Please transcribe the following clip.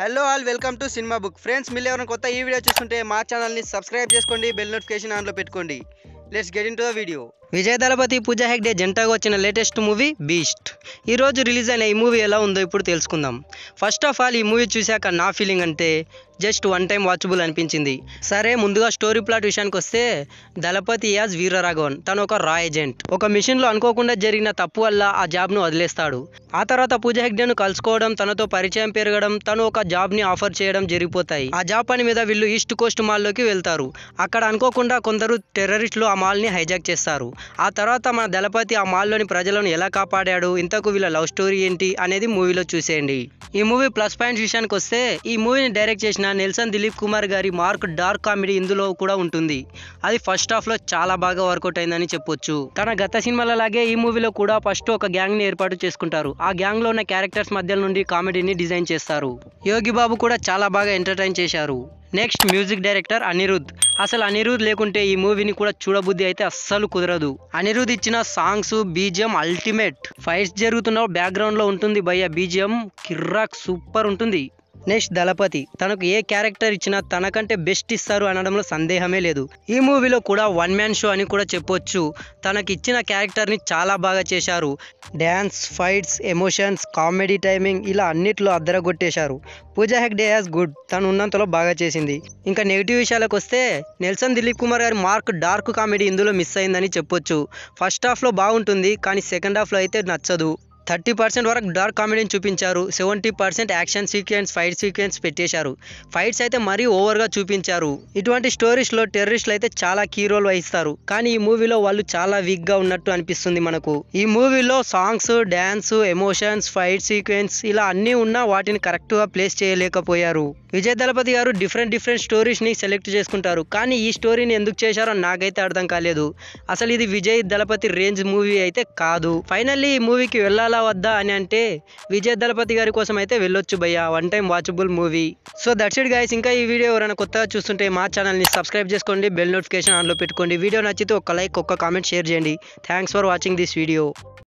hello all welcome to cinema book friends మీరు ఎవరైనా కొత్త ఈ వీడియో చూస్తుంటే మా ఛానల్ని సబ్స్క్రైబ్ చేసుకోండి బెల్ నోటిఫికేషన్ ఆన్లో పెట్టుకోండి let's get into the video Vijay Thalapathy Pooja Hegde జంటగా వచ్చిన లేటెస్ట్ మూవీ బీస్ట్ ఈ రోజు రిలీజ్ అయిన ఈ మూవీ ఎలా ఉందో ఇప్పుడు తెలుసుకుందాం ఫస్ట్ ఆఫ్ ఆల్ ఈ మూవీ చూశాక నా ఫీలింగ్ అంటే జస్ట్ వన్ టైం వాచబుల్ అనిపించింది సరే ముందుగా స్టోరీ ప్లాట్ విషయానికి వస్తే దళపతి యాజ్ వీరరాఘవన్ తను ఒక రా ఏజెంట్ ఒక మిషన్లో అనుకోకుండా జరిగిన తప్పు వల్ల ఆ జాబ్ను వదిలేస్తాడు ఆ తర్వాత పూజ హెగ్డేను కలుసుకోవడం తనతో పరిచయం పెరగడం తను ఒక జాబ్ని ఆఫర్ చేయడం జరిగిపోతాయి ఆ జాబ్ పని మీద వీళ్ళు ఈస్ట్ కోస్ట్ మాల్లోకి వెళ్తారు అక్కడ అనుకోకుండా కొందరు టెర్రరిస్టులు ఆ మాల్ని హైజాక్ చేస్తారు ఆ తర్వాత మన దళపతి ఆ మాల్లోని ప్రజలను ఎలా కాపాడాడు ఇంతకు వీళ్ళ లవ్ స్టోరీ ఏంటి అనేది మూవీలో చూసేయండి ఈ మూవీ ప్లస్ పాయింట్స్ విషయానికి వస్తే ఈ మూవీని డైరెక్ట్ చేసిన నెల్సన్ దిలీప్ కుమార్ గారి మార్క్ డార్క్ కామెడీ ఇందులో కూడా ఉంటుంది అది ఫస్ట్ హాఫ్ లో చాలా బాగా వర్కౌట్ అయిందని చెప్పొచ్చు తన గత సినిమాల లాగే ఈ మూవీలో కూడా ఫస్ట్ ఒక గ్యాంగ్ ని ఏర్పాటు చేసుకుంటారు ఆ గ్యాంగ్ లో ఉన్న క్యారెక్టర్స్ మధ్య నుండి కామెడీని డిజైన్ చేస్తారు యోగి బాబు కూడా చాలా బాగా ఎంటర్టైన్ చేశారు నెక్స్ట్ మ్యూజిక్ డైరెక్టర్ అనిరుద్ అసలు అనిరుద్ లేకుంటే ఈ మూవీని కూడా చూడబుద్ధి అయితే అస్సలు కుదరదు అనిరుద్ ఇచ్చిన సాంగ్స్ బీజిఎం అల్టిమేట్ ఫైట్స్ జరుగుతున్న బ్యాక్గ్రౌండ్ లో ఉంటుంది భయ్య బీజిఎం కిర్రాక్ సూపర్ ఉంటుంది నెక్స్ట్ దళపతి తనకు ఏ క్యారెక్టర్ ఇచ్చినా తనకంటే బెస్ట్ ఇస్తారు అనడంలో సందేహమే లేదు ఈ మూవీలో కూడా వన్ మ్యాన్ షో అని కూడా చెప్పొచ్చు తనకి ఇచ్చిన క్యారెక్టర్ని చాలా బాగా చేశారు dance fights emotions comedy timing ఇలా అన్నిట్లో అద్దరగొట్టేశారు పూజా హెగ్డే యాజ్ గుడ్ తను ఉన్నంతలో బాగా చేసింది ఇంకా నెగిటివ్ విషయాలకు వస్తే నెల్సన్ దిలీప్ కుమార్ గారి మార్క్ డార్క్ కామెడీ ఇందులో మిస్ అయిందని చెప్పొచ్చు ఫస్ట్ హాఫ్లో బాగుంటుంది కానీ సెకండ్ హాఫ్లో అయితే నచ్చదు థర్టీ పర్సెంట్ వరకు డార్క్ కామెడీని చూపించారు seventy percent action sequence fight sequence పెట్టేశారు ఫైట్స్ అయితే మరీ ఓవర్గా చూపించారు ఇటువంటి స్టోరీస్లో టెర్రరిస్టులు అయితే చాలా కీ రోల్ వహిస్తారు కానీ ఈ మూవీలో వాళ్ళు చాలా వీక్గా ఉన్నట్టు అనిపిస్తుంది మనకు ఈ మూవీలో songs dance emotions fight sequence ఇలా అన్నీ ఉన్నా వాటిని కరెక్ట్గా ప్లేస్ చేయలేకపోయారు విజయ్ దళపతి గారు డిఫరెంట్ డిఫరెంట్ స్టోరీస్ని సెలెక్ట్ చేసుకుంటారు కానీ ఈ స్టోరీని ఎందుకు చేశారో నాకైతే అర్థం కాలేదు అసలు ఇది విజయ్ దళపతి రేంజ్ మూవీ అయితే కాదు ఫైనల్లీ ఈ మూవీకి వెళ్ళాలా వద్దా అని అంటే విజయ్ దళపతి గారి కోసం అయితే వెళ్ళొచ్చు భయ్య one time watchable movie so that's it guys ఇంకా ఈ వీడియో ఎవరైనా కొత్తగా చూస్తుంటే మా ఛానల్ని సబ్స్క్రైబ్ చేసుకోండి బెల్ నోటిఫికేషన్ ఆన్లో పెట్టుకోండి వీడియో నచ్చితే ఒక లైక్ ఒక్క కామెంట్ షేర్ చేయండి thanks for watching this video